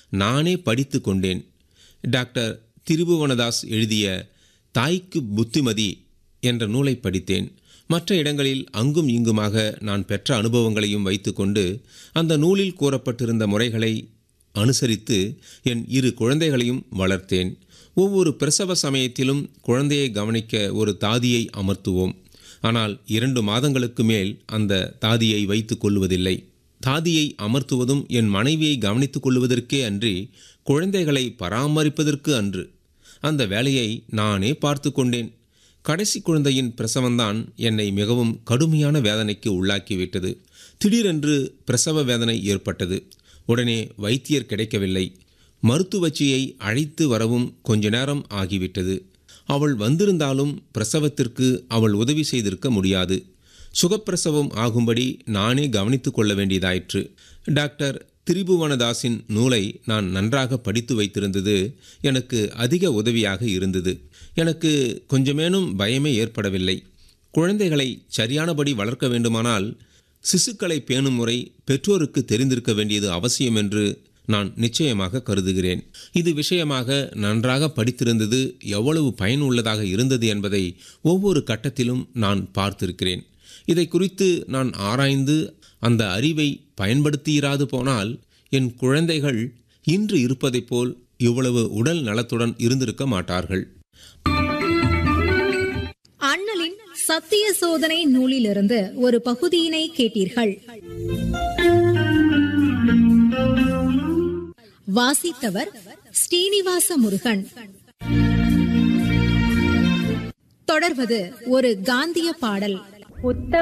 நானே படித்து கொண்டேன் டாக்டர் திருபுவனதாஸ் எழுதிய தாய்க்கு புத்திமதி என்ற நூலை படித்தேன் மற்ற இடங்களில் அங்கும் இங்குமாக நான் பெற்ற அனுபவங்களையும் வைத்துக்கொண்டு அந்த நூலில் கூறப்பட்டிருந்த முறைகளை அனுசரித்து என் இரு குழந்தைகளையும் வளர்த்தேன் ஒவ்வொரு பிரசவ சமயத்திலும் குழந்தையை கவனிக்க ஒரு தாதியை அமர்த்துவோம் ஆனால் இரண்டு மாதங்களுக்கு மேல் அந்த தாதியை வைத்துக் கொள்வதில்லை தாதியை அமர்த்துவதும் என் மனைவியை கவனித்துக் கொள்வதற்கே அன்றி குழந்தைகளை பராமரிப்பதற்கு அன்று அந்த வேலையை நானே பார்த்து கொண்டேன் கடைசி குழந்தையின் பிரசவம்தான் என்னை மிகவும் கடுமையான வேதனைக்கு உள்ளாக்கிவிட்டது திடீரென்று பிரசவ வேதனை ஏற்பட்டது உடனே வைத்தியர் கிடைக்கவில்லை மருத்துவச்சியை அழைத்து வரவும் கொஞ்ச நேரம் ஆகிவிட்டது அவள் வந்திருந்தாலும் பிரசவத்திற்கு அவள் உதவி செய்திருக்க முடியாது சுகப்பிரசவம் ஆகும்படி நானே கவனித்துக் கொள்ள வேண்டியதாயிற்று டாக்டர் திரிபுவனதாஸின் நூலை நான் நன்றாக படித்து வைத்திருந்தது எனக்கு அதிக உதவியாக இருந்தது எனக்கு கொஞ்சமேனும் பயமே ஏற்படவில்லை குழந்தைகளை சரியானபடி வளர்க்க வேண்டுமானால் சிசுக்களை பேணும் முறை பெற்றோருக்கு தெரிந்திருக்க வேண்டியது அவசியம் என்று நான் நிச்சயமாக கருதுகிறேன் இது விஷயமாக நன்றாக படித்திருந்தது எவ்வளவு பயனுள்ளதாக இருந்தது என்பதை ஒவ்வொரு கட்டத்திலும் நான் பார்த்திருக்கிறேன் இதை குறித்து நான் ஆராய்ந்து அந்த அறிவை பயன்படுத்தியிராது போனால் என் குழந்தைகள் இன்று இருப்பதைப் போல் இவ்வளவு உடல் நலத்துடன் இருந்திருக்க மாட்டார்கள் அண்ணலின் சத்திய சோதனை நூலிலிருந்து ஒரு பகுதியினை கேட்டீர்கள் வாசித்தவர் ஸ்ரீனிவாச முருகன் தொடர்வது ஒரு காந்திய பாடல் உத்த